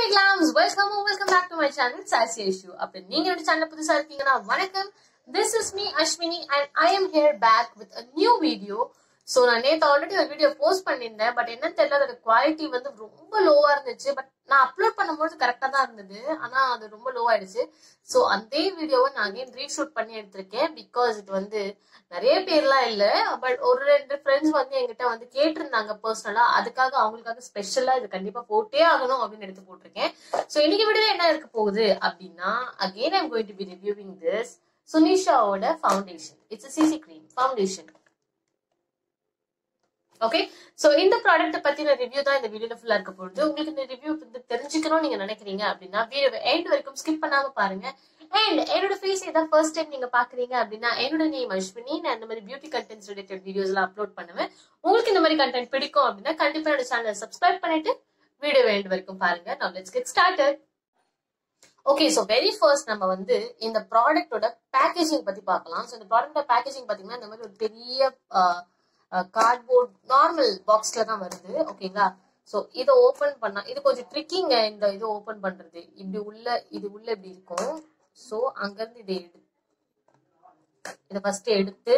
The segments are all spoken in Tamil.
clamps welcome welcome back to my channel சாசி இஷ்யூ அப்படி நீங்க என்னோட சேனல் புதுசா இருக்கீங்கன்னா வணக்கம் this is me Ashwini and I am here back with a new video so நான் நேற்று ஆல்ரெடி ஒரு வீடியோ போஸ்ட் பண்ணியிருந்தேன் பட் என்னன்னு தெரியல அதோட குவாலிட்டி வந்து ரொம்ப லோவா இருந்துச்சு பட் நான் அப்லோட் பண்ணும்போது கரெக்டாக தான் இருந்தது ஆனா அது ரொம்ப லோ ஆயிடுச்சு ஸோ அதே வீடியோவை நான் அகைன் ரீஷூட் பண்ணி எடுத்திருக்கேன் பிகாஸ் இது வந்து நிறைய பேர்லாம் இல்ல பட் ஒரு ரெண்டு ஃப்ரெண்ட்ஸ் வந்து என்கிட்ட வந்து கேட்டிருந்தாங்க பர்சனலா அதுக்காக அவங்களுக்காக ஸ்பெஷலா இது கண்டிப்பா போட்டே ஆகணும் அப்படின்னு எடுத்து போட்டிருக்கேன் ஸோ இன்னைக்கு வீடியோ என்ன இருக்க போகுது அப்படின்னா again I'm going to be reviewing this சுனிஷாவோட foundation it's CC cream foundation okay so இந்த ப்ராடக்ட் பத்தின ரிவ்யூ தான் இந்த வீடியோல ஃபுல்லா இருக்க போகுது உங்களுக்கு இந்த ரிவ்யூ வந்து தெரிஞ்சுக்கணும் நீங்க நினைக்கிறீங்க அப்படின்னா வீடியோ எண்ட் வரைக்கும் ஸ்கிப் பண்ணாம பாருங்க அண்ட் என்னோட ஃபேஸ் ஏதாவது ஃபர்ஸ்ட் டைம் நீங்க பாக்குறீங்க அப்படின்னா என்னோட நேம் அஸ்வினி நான் இந்த மாதிரி பியூட்டி கண்டென்ட்ஸ் ரிலேட்டட் வீடியோஸ் எல்லாம் அப்லோட் பண்ணுவேன் உங்களுக்கு இந்த மாதிரி கண்டென்ட் பிடிக்கும் அப்படின்னா கண்டிப்பா என்னோட சேனலை சப்ஸ்கிரைப் பண்ணிட்டு வீடியோ எண்ட் வரைக்கும் பாருங்க நான் let's get started okay so very first நம்ம வந்து இந்த ப்ராடக்ட்டோட பேக்கேஜிங் பத்தி பார்க்கலாம் ஸோ இந்த ப்ராடக்டோட பேக்கேஜிங் பாத்தீங்கன்னா இந்த மாதிரி ஒரு பெரிய கார்ட்போர்ட் நார்மல் பாக்ஸ்ல தான் வருது ஓகேங்களா ஸோ இதை ஓபன் பண்ணா இது கொஞ்சம் ட்ரிக்கிங்க இந்த இது ஓபன் பண்றது இப்படி உள்ள இது உள்ள இப்படி இருக்கும் ஸோ அங்கிருந்து இதை எடு இதை ஃபர்ஸ்ட் எடுத்து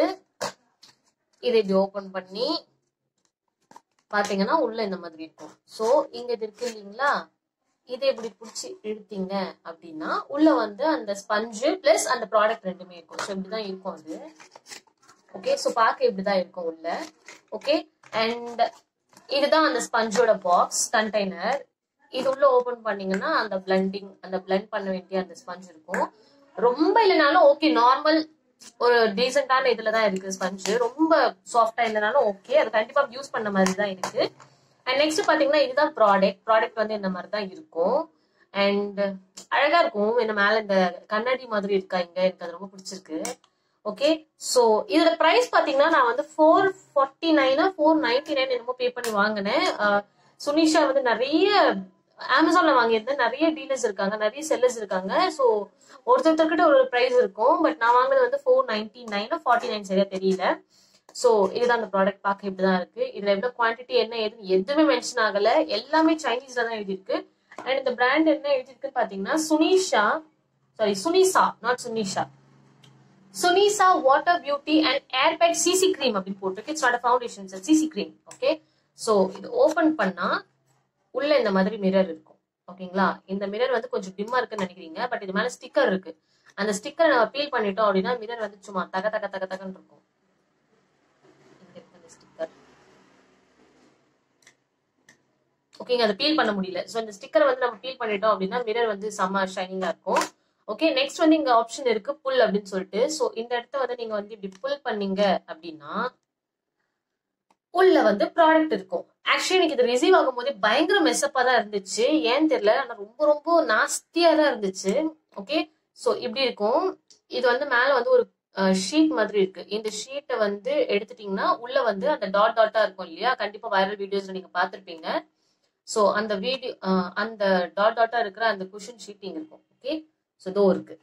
இதை இப்படி ஓபன் பண்ணி பாத்தீங்கன்னா உள்ள இந்த மாதிரி இருக்கும் ஸோ இங்க இது இருக்கு இல்லைங்களா இதை இப்படி பிடிச்சி இழுத்தீங்க அப்படின்னா உள்ள வந்து அந்த ஸ்பஞ்சு பிளஸ் அந்த ப்ராடக்ட் ரெண்டுமே இருக்கும் ஸோ இப்படிதான் இருக்கும் அது ஓகே ஸோ பார்க்க இப்படிதான் இருக்கும் உள்ள ஓகே அண்ட் இதுதான் அந்த ஸ்பஞ்சோட பாக்ஸ் கண்டெய்னர் இது உள்ள ஓபன் பண்ணீங்கன்னா அந்த பிளண்டிங் அந்த பிளண்ட் பண்ண வேண்டிய அந்த ஸ்பஞ்ச் இருக்கும் ரொம்ப இல்லைனாலும் ஓகே நார்மல் ஒரு டீசென்டான இதுல தான் இருக்கு ஸ்பஞ்சு ரொம்ப சாஃப்டா இல்லைனாலும் ஓகே அது கண்டிப்பா யூஸ் பண்ண மாதிரி தான் இருக்கு அண்ட் நெக்ஸ்ட் பாத்தீங்கன்னா இதுதான் ப்ராடக்ட் ப்ராடக்ட் வந்து இந்த மாதிரி தான் இருக்கும் அண்ட் அழகா இருக்கும் என்ன மேல இந்த கண்ணாடி மாதிரி இருக்கா இங்க எனக்கு அது ரொம்ப பிடிச்சிருக்கு ஓகே சோ இதோட பிரைஸ் பாத்தீங்கன்னா நான் வந்து ஃபோர் ஃபார்ட்டி நைனா ஃபோர் நைன்டி நைன் என்னமோ பே பண்ணி வாங்கினேன் சுனிஷா வந்து நிறைய அமேசான்ல வாங்கியிருந்தேன் நிறைய டீலர்ஸ் இருக்காங்க நிறைய செல்லர்ஸ் இருக்காங்க ஸோ ஒருத்தர்கிட்ட ஒரு ப்ரைஸ் இருக்கும் பட் நான் வாங்கினது வந்து ஃபோர் நைன்டி நைனா ஃபார்ட்டி நைன் சரியா தெரியல ஸோ இதுதான் அந்த ப்ராடக்ட் பார்க்க இப்படிதான் இருக்கு இதுல எவ்வளவு குவான்டிட்டி என்ன ஏதுன்னு எதுவுமே மென்ஷன் ஆகல எல்லாமே சைனீஸ்ல தான் எழுதியிருக்கு அண்ட் இந்த பிராண்ட் என்ன எழுதியிருக்குன்னு பாத்தீங்கன்னா Sunisha sorry Sunisa not Sunisha Sunisa water beauty and air pack CC cream அப்படின்னு போட்டிருக்கு it's not foundation sir CC cream okay so இது ஓபன் பண்ணா உள்ள இந்த மாதிரி மிரர் இருக்கும் ஓகேங்களா இந்த மிரர் வந்து கொஞ்சம் டிம்மா இருக்குன்னு நினைக்கிறீங்க பட் இது மேல ஸ்டிக்கர் இருக்கு அந்த ஸ்டிக்கரை நம்ம பீல் பண்ணிட்டோம் அப்படின்னா மிரர் வந்து சும்மா தக தக தக தகன்னு இருக்கும் இங்க இருக்கு அந்த ஸ்டிக்கர் ஓகேங்க அதை பீல் பண்ண முடியல ஸோ இந்த ஸ்டிக்கரை வந்து நம்ம பீல் பண்ணிட்டோம் அப்படின்னா மிரர் வந்து செம்ம ஷைனிங்கா இருக்கும் ஓகே நெக்ஸ்ட் வந்து இங்க ஆப்ஷன் இருக்கு புல் அப்படின்னு சொல்லிட்டு ஸோ இந்த இடத்த வந்து நீங்க வந்து இப்படி புல் பண்ணீங்க அப்படின்னா உள்ள வந்து ப்ராடக்ட் இருக்கும் ஆக்சுவலி எனக்கு இது ரிசீவ் ஆகும் போது பயங்கர மெஸ்அப்பா தான் இருந்துச்சு ஏன்னு தெரியல ஆனா ரொம்ப ரொம்ப நாஸ்தியா தான் இருந்துச்சு ஓகே ஸோ இப்படி இருக்கும் இது வந்து மேல வந்து ஒரு ஷீட் மாதிரி இருக்கு இந்த ஷீட்டை வந்து எடுத்துட்டீங்கன்னா உள்ள வந்து அந்த டாட் டாட்டா இருக்கும் இல்லையா கண்டிப்பா வைரல் வீடியோஸ்ல நீங்க பாத்திருப்பீங்க ஸோ அந்த வீடியோ அந்த டாட் டாட்டா இருக்கிற அந்த குஷன் ஷீட்டிங் இருக்கும் ஓகே ஸோ இதோ இருக்கு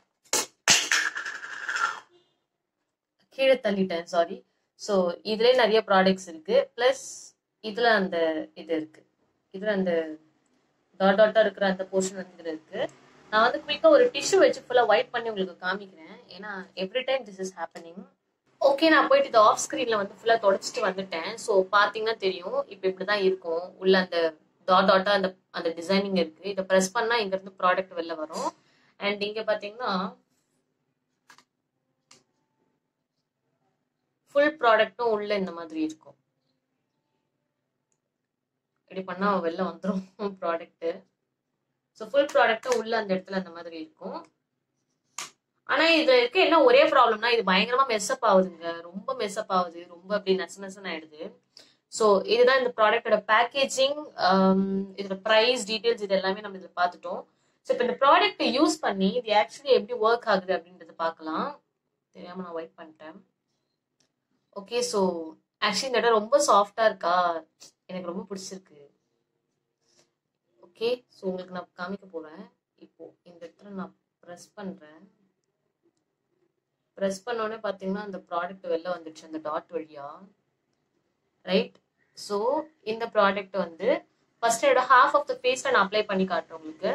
கீழே தள்ளிட்டேன் சாரி ஸோ இதுல நிறைய ப்ராடக்ட்ஸ் இருக்கு பிளஸ் இதுல அந்த இது இருக்கு இதுல அந்த டாட் டாட்டா இருக்கிற அந்த போர்ஷன் வந்து இதுல இருக்கு நான் வந்து குயிக்கா ஒரு டிஷ்யூ வச்சு ஃபுல்லா ஒயிட் பண்ணி உங்களுக்கு காமிக்கிறேன் ஏன்னா every time this is happening okay நான் போயிட்டு இது ஆஃப் ஸ்கிரீன்ல வந்து ஃபுல்லா தொடச்சிட்டு வந்துட்டேன் ஸோ பாத்தீங்கன்னா தெரியும் இப்போ இப்படிதான் இருக்கும் உள்ள அந்த டாட் டாட்டா அந்த அந்த டிசைனிங் இருக்கு இதை ப்ரெஸ் பண்ணா இங்க இருந்து ப்ராடக்ட் வெளில வரும் அண்ட் இங்க பாத்தீங்கன்னா ஃபுல் ப்ராடக்ட்டும் உள்ள இந்த மாதிரி இருக்கும் இப்படி பண்ணா வெளில வந்துடும் ப்ராடக்ட் ஸோ ஃபுல் ப்ராடக்ட்டும் உள்ள அந்த இடத்துல அந்த மாதிரி இருக்கும் ஆனா இதுல இருக்க என்ன ஒரே ப்ராப்ளம்னா இது பயங்கரமா மெஸ்அப் ஆகுதுங்க ரொம்ப மெஸ்அப் ஆகுது ரொம்ப அப்படி நச நசன் ஆயிடுது ஸோ இதுதான் இந்த ப்ராடக்டோட பேக்கேஜிங் இதோட ப்ரைஸ் டீடைல்ஸ் இது எல்லாமே நம்ம இதில் பார்த்துட்டோம் ஸோ இப்போ இந்த ப்ராடக்ட் யூஸ் பண்ணி இது ஆக்சுவலி எப்படி ஒர்க் ஆகுது அப்படின்றத பார்க்கலாம் தெரியாம நான் ஒயிட் பண்ணிட்டேன் ஓகே ஸோ ஆக்சுவலி இந்த இடம் ரொம்ப சாஃப்டா இருக்கா எனக்கு ரொம்ப பிடிச்சிருக்கு ஓகே ஸோ உங்களுக்கு நான் காமிக்க போறேன் இப்போ இந்த இடத்துல நான் ப்ரெஸ் பண்றேன் ப்ரெஸ் பண்ணோடனே பார்த்தீங்கன்னா அந்த ப்ராடக்ட் வெளில வந்துடுச்சு அந்த டாட் வழியா ரைட் ஸோ இந்த ப்ராடக்ட் வந்து ஃபர்ஸ்ட் என்னோட ஹாஃப் ஆஃப் த ஃபேஸ்ல நான் அப்ளை பண்ணி காட்டுறேன் உங்களுக்கு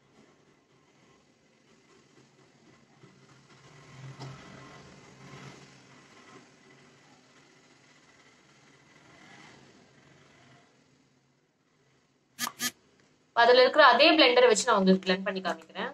அதுல இருக்கிற அதே பிளெண்டரை வச்சு நான் உங்களுக்கு பிளெண்ட் பண்ணி காமிக்கிறேன்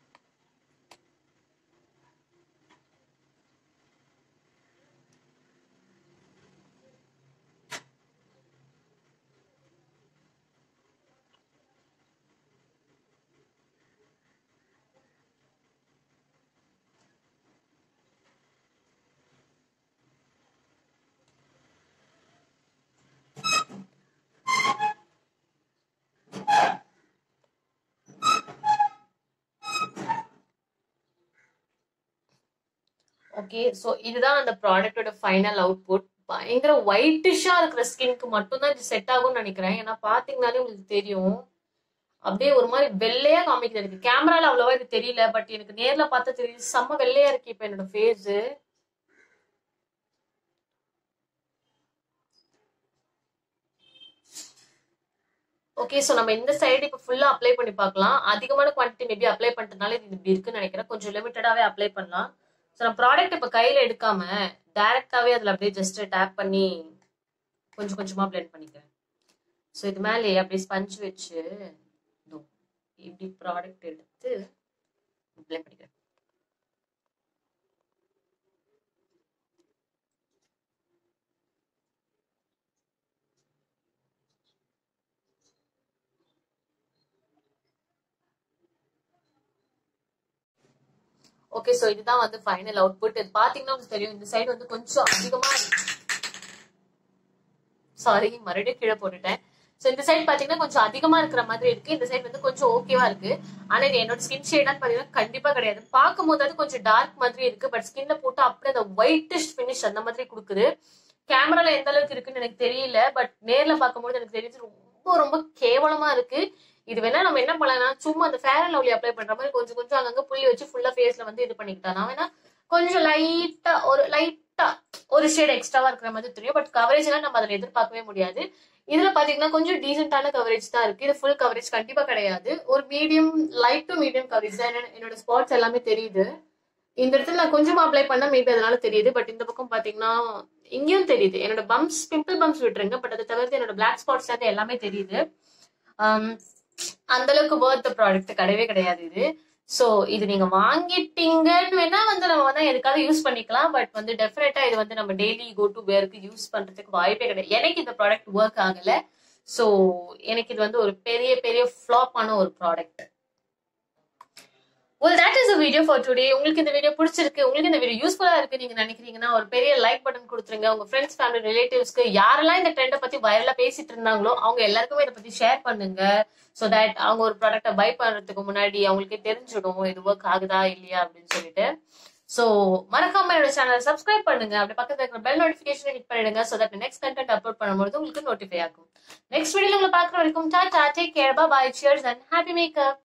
ஓகே ஸோ இதுதான் அந்த ப்ராடக்டோட ஃபைனல் அவுட்புட் பயங்கர ஒயிட்டிஷா இருக்கிற ஸ்கின்க்கு மட்டும்தான் இது செட் ஆகும்னு நினைக்கிறேன் ஏன்னா பாத்தீங்கன்னாலே உங்களுக்கு தெரியும் அப்படியே ஒரு மாதிரி வெள்ளையா காமிக்குது எனக்கு கேமரால அவ்வளவா இது தெரியல பட் எனக்கு நேர்ல பார்த்தா தெரியுது செம்ம வெள்ளையா இருக்கு இப்ப என்னோட ஃபேஸ் ஓகே ஸோ நம்ம இந்த சைடு இப்போ ஃபுல்லா அப்ளை பண்ணி பார்க்கலாம் அதிகமான குவான்டிட்டி மேபி அப்ளை பண்ணிட்டனால இது இப்படி இருக்குன்னு நினைக்கிறேன் கொஞ்சம் லிமிட்டடாவே அப்ளை பண்ணலாம் ஸோ நான் ப்ராடக்ட் இப்போ கையில எடுக்காம டைரக்டாவே அதுல அப்படியே ஜஸ்ட் டேப் பண்ணி கொஞ்சம் கொஞ்சமா பிளெண்ட் பண்ணிக்கிறேன் ஸோ இது மேலே அப்படியே ஸ்பஞ்ச் வச்சு இதோ இப்படி ப்ராடக்ட் எடுத்து பிளெண்ட் பண்ணிக்கிறேன் ஓகே ஸோ இதுதான் வந்து ஃபைனல் அவுட்புட் இது பாத்தீங்கன்னா உங்களுக்கு தெரியும் இந்த சைடு வந்து கொஞ்சம் அதிகமா சாரி மறுபடியும் கீழே போட்டுட்டேன் ஸோ இந்த சைடு பாத்தீங்கன்னா கொஞ்சம் அதிகமா இருக்கிற மாதிரி இருக்கு இந்த சைடு வந்து கொஞ்சம் ஓகேவா இருக்கு ஆனா இது என்னோட ஸ்கின் ஷேடான்னு பாத்தீங்கன்னா கண்டிப்பா கிடையாது பார்க்கும்போது அது கொஞ்சம் டார்க் மாதிரி இருக்கு பட் ஸ்கின்ல போட்டு அப்படியே அந்த ஒயிட்டிஷ் ஃபினிஷ் அந்த மாதிரி கொடுக்குது கேமரால எந்த அளவுக்கு இருக்குன்னு எனக்கு தெரியல பட் நேர்ல பார்க்கும்போது எனக்கு தெரியுது ரொம்ப ரொம்ப கேவலமா இருக்கு இது வேணா நம்ம என்ன பண்ணலாம் சும்மா அந்த ஃபேர் அண்ட் லவ்லி அப்ளை பண்ற மாதிரி கொஞ்சம் கொஞ்சம் அங்கங்க புள்ளி வச்சு ஃபுல்லா ஃபேஸ்ல வந்து இது பண்ணிக்கிட்டா நான் வேணா கொஞ்சம் லைட்டா ஒரு லைட்டா ஒரு ஷேட் எக்ஸ்ட்ராவா இருக்கிற மாதிரி தெரியும் பட் கவரேஜ் எல்லாம் நம்ம அதில் எதிர்பார்க்கவே முடியாது இதுல பாத்தீங்கன்னா கொஞ்சம் டீசென்டான கவரேஜ் தான் இருக்கு இது ஃபுல் கவரேஜ் கண்டிப்பா கிடையாது ஒரு medium light to medium coverage தான் என்னோட- என்னோட ஸ்பாட்ஸ் எல்லாமே தெரியுது இந்த இடத்துல நான் கொஞ்சமா அப்ளை பண்ணா மேபி அதனால தெரியுது பட் இந்த பக்கம் பாத்தீங்கன்னா இங்கேயும் தெரியுது என்னோட பம்ப்ஸ் பிம்பிள் பம்ப்ஸ் விட்டுருங்க பட் அதை தவிர்த்து என்னோட பிளாக் ஸ்பாட்ஸ் வந்து எல்லாமே தெரியுது ஆம், அந்த அளவுக்கு worth ப்ராடக்ட் கிடையவே கிடையாது இது சோ இது நீங்க வாங்கிட்டீங்கன்னு வேணா வந்து நம்ம வந்து எதுக்காவது யூஸ் பண்ணிக்கலாம் பட் வந்து டெஃபினட்டா இது வந்து நம்ம டெய்லி கோ டு வேருக்கு யூஸ் பண்றதுக்கு வாய்ப்பே கிடையாது எனக்கு இந்த ப்ராடக்ட் ஒர்க் ஆகல சோ எனக்கு இது வந்து ஒரு பெரிய பெரிய ஃபிளாப் ஆன ஒரு product well that is the video for today உங்களுக்கு இந்த வீடியோ பிடிச்சிருக்கு உங்களுக்கு இந்த வீடியோ யூஸ்ஃபுல்லா இருக்கு நீங்க நினைக்கிறீங்கன்னா ஒரு பெரிய லைக் பட்டன் கொடுத்துருங்க உங்க ஃப்ரெண்ட்ஸ் ஃபேமிலி ரிலேட்டிவ்ஸ்க்கு யாரெல்லாம் இந்த ட்ரெண்டை பத்தி வைரலா பேசிட்டு இருந்தாங்களோ அவங்க எல்லாருக்குமே இதை பத்தி ஷேர் பண்ணுங்க சோ தட் அவங்க ஒரு ப்ராடக்ட்டை பை பண்றதுக்கு முன்னாடி அவங்களுக்கு தெரிஞ்சிடும் இது ஒர்க் ஆகுதா இல்லையா அப்படின்னு சொல்லிட்டு சோ மறக்காம என்னோட சேனலை சப்ஸ்கிரைப் பண்ணுங்க அப்படி பக்கத்துல இருக்கிற பெல் நோட்டிபிகேஷன் ஹிட் பண்ணிடுங்க so that next content upload பண்ணும்போது உங்களுக்கு நோட்டிஃபை ஆகும் நெக்ஸ்ட் வீடியோல உங்களை பார்க்குற வரைக்கும் tata take care bye cheers and happy makeup